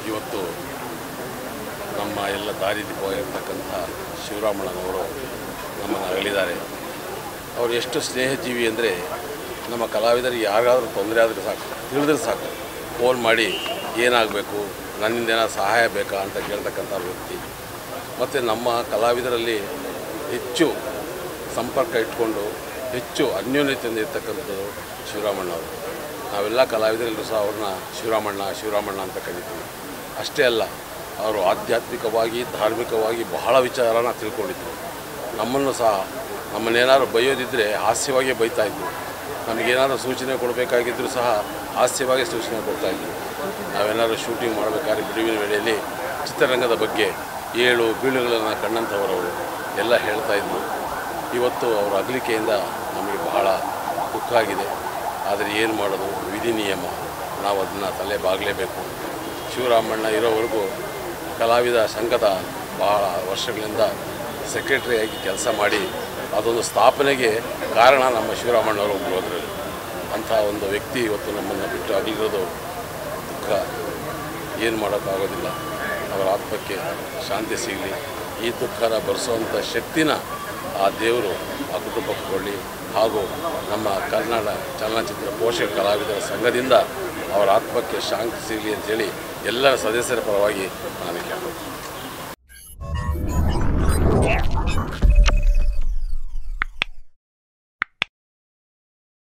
ಇವತ್ತು ನಮ್ಮ ಎಲ್ಲ ದಾರಿದೀಪವಾಗಿರ್ತಕ್ಕಂಥ ಶಿವರಾಮಣ್ಣನವರು ನಮ್ಮನ್ನು ಅಗಲಿದ್ದಾರೆ ಅವರು ಎಷ್ಟು ಸ್ನೇಹಜೀವಿ ಅಂದರೆ ನಮ್ಮ ಕಲಾವಿದರಿಗೆ ಯಾರಿಗಾದ್ರೂ ತೊಂದರೆ ಆದರೆ ಸಾಕು ತಿಳಿದ್ರೆ ಸಾಕು ಫೋನ್ ಮಾಡಿ ಏನಾಗಬೇಕು ನನ್ನಿಂದ ಏನಾದ್ರು ಸಹಾಯ ಬೇಕಾ ಅಂತ ಕೇಳ್ತಕ್ಕಂಥ ವ್ಯಕ್ತಿ ಮತ್ತು ನಮ್ಮ ಕಲಾವಿದರಲ್ಲಿ ಹೆಚ್ಚು ಸಂಪರ್ಕ ಇಟ್ಕೊಂಡು ಹೆಚ್ಚು ಅನ್ಯೋನ್ಯತೆಯಿಂದ ಇರ್ತಕ್ಕಂಥದ್ದು ಶಿವರಾಮಣ್ಣ ಅವರು ನಾವೆಲ್ಲ ಕಲಾವಿದರೆಲ್ಲರೂ ಸಹ ಅವ್ರನ್ನ ಶಿವರಾಮಣ್ಣ ಶಿವರಾಮಣ್ಣ ಅಂತ ಕರಿತೀವಿ ಅಷ್ಟೇ ಅಲ್ಲ ಅವರು ಆಧ್ಯಾತ್ಮಿಕವಾಗಿ ಧಾರ್ಮಿಕವಾಗಿ ಬಹಳ ವಿಚಾರನ ತಿಳ್ಕೊಂಡಿದ್ರು ನಮ್ಮನ್ನು ಸಹ ನಮ್ಮನ್ನೇನಾದ್ರು ಬೈಯೋದಿದ್ದರೆ ಹಾಸ್ಯವಾಗೇ ಬೈತಾಯಿದ್ರು ನಮಗೇನಾದರೂ ಸೂಚನೆ ಕೊಡಬೇಕಾಗಿದ್ದರೂ ಸಹ ಹಾಸ್ಯವಾಗಿ ಸೂಚನೆ ಕೊಡ್ತಾಯಿದ್ರು ನಾವೇನಾದರೂ ಶೂಟಿಂಗ್ ಮಾಡಬೇಕಾದ್ರೆ ಬಿಡುವಿನ ವೇಳೆಯಲ್ಲಿ ಚಿತ್ರರಂಗದ ಬಗ್ಗೆ ಏಳು ಬೀಳುಗಳನ್ನು ಕಂಡಂಥವರವರು ಎಲ್ಲ ಹೇಳ್ತಾಯಿದ್ರು ಇವತ್ತು ಅವರ ಅಗಲಿಕೆಯಿಂದ ನಮಗೆ ಬಹಳ ದುಃಖ ಆಗಿದೆ ಆದರೆ ಏನು ಮಾಡೋದು ವಿಧಿ ನಿಯಮ ನಾವು ಅದನ್ನು ತಲೆ ಬಾಗಲೇಬೇಕು ಶಿವರಾಮಣ್ಣ ಇರೋವರೆಗೂ ಕಲಾವಿದ ಸಂಘದ ಬಹಳ ವರ್ಷಗಳಿಂದ ಸೆಕ್ರೆಟರಿಯಾಗಿ ಕೆಲಸ ಮಾಡಿ ಅದೊಂದು ಸ್ಥಾಪನೆಗೆ ಕಾರಣ ನಮ್ಮ ಶಿವರಾಮಣ್ಣವರು ಒಬ್ಬರು ಅದರಲ್ಲಿ ಅಂಥ ಒಂದು ವ್ಯಕ್ತಿ ಇವತ್ತು ನಮ್ಮನ್ನು ಬಿಟ್ಟು ಅಗಲಿರೋದು ದುಃಖ ಏನು ಮಾಡೋಕ್ಕಾಗೋದಿಲ್ಲ ಅವರ ಆತ್ಮಕ್ಕೆ ಶಾಂತಿ ಸಿಗಲಿ ಈ ದುಃಖನ ಭರಿಸುವಂಥ ಶಕ್ತಿನ ಆ ದೇವರು ಆ ಕುಟುಂಬಕ್ಕೆ ಕೊಡಲಿ ಹಾಗೂ ನಮ್ಮ ಕನ್ನಡ ಚಲನಚಿತ್ರ ಪೋಷಕ ಕಲಾವಿದರ ಸಂಘದಿಂದ ಅವರ ಆತ್ಮಕ್ಕೆ ಶಾಂತಿ ಸಿಗಲಿ ಅಂತೇಳಿ ಎಲ್ಲರ ಸದಸ್ಯರ ಪರವಾಗಿ ನಾನು ಕೇಳ್ತೀನಿ